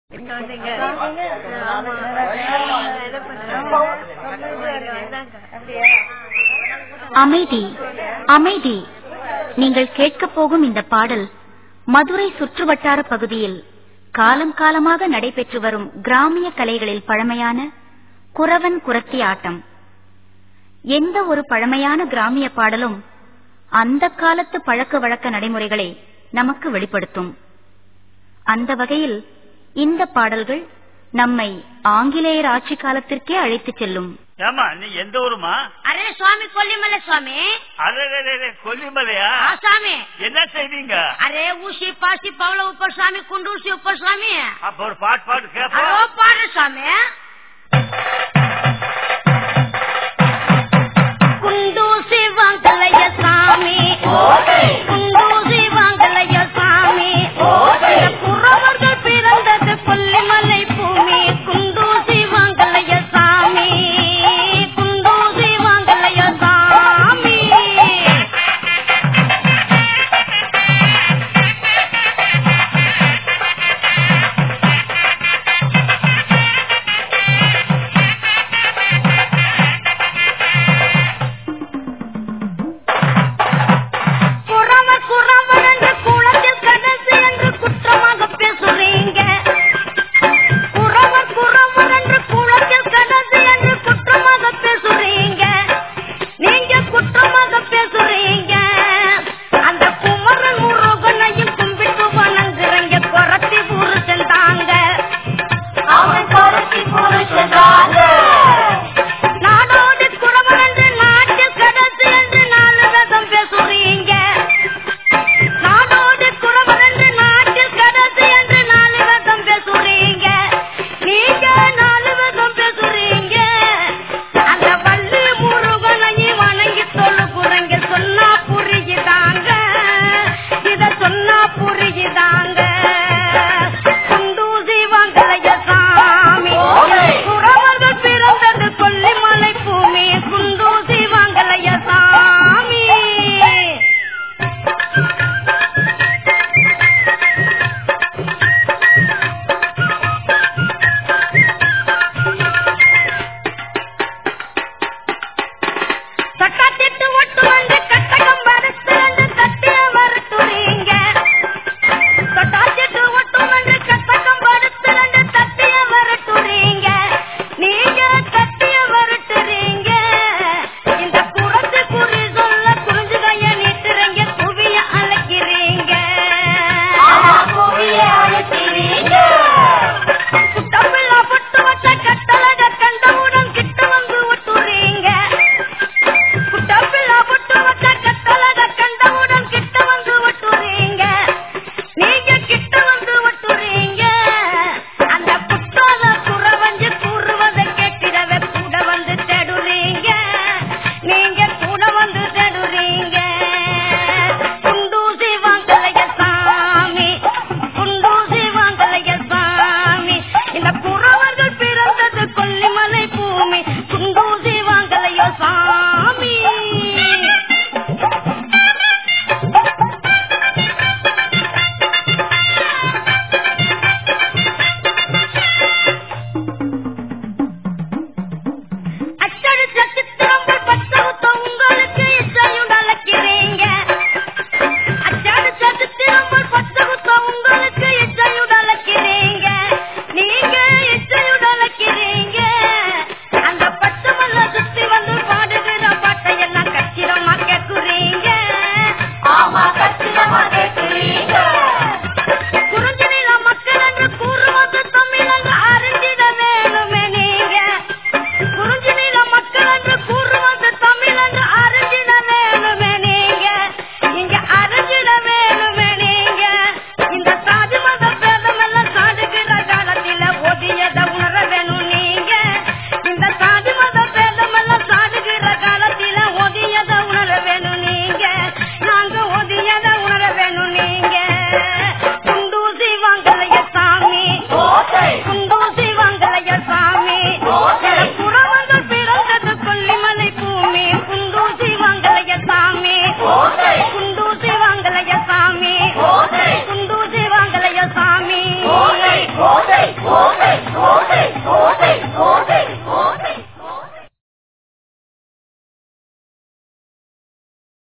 அமைதி அமைதி நீங்கள் கேட்கப் போகும் இந்த பாடல் மதுரை சுற்றுவட்டார பகுதியில் காலம் காலமாக நடைபெற்று வரும் கிராமிய கலைகளில் பழமையான குறவன் குரத்தி ஆட்டம் எந்த ஒரு பழமையான கிராமிய பாடலும் அந்த காலத்து பழக்க வழக்க நடைமுறைகளை நமக்கு வெளிப்படுத்தும் அந்த வகையில் இந்த பாடல்கள் நம்மை ஆங்கிலேயர் ஆட்சி காலத்திற்கே அழைத்துச் செல்லும் ஏமா நீ எந்த ஊருமா அரே சுவாமி கொல்லிமலை சுவாமி அरे கொல்லிமலையா ஆ சுவாமி என்ன செய்வீங்க அரே ஊசி பாசி பவள உப்பர் சுவாமி குண்டூசி உப்பர் சுவாமி அப்ப ஒரு பாட்டு பாட்டு அரோ கேப்போம் பாடுற சுவாமி குண்டூசி வாங்கலைய சாமி குண்டூசி வாங்கலைய சாமி புறவர்கள் பிறந்தது கொல்லிமலை பூமி குண்டூசி வாங்கலைய சாமி குண்டூசி வாங்கலைய சாமி ஓசை ஓசை ஓசை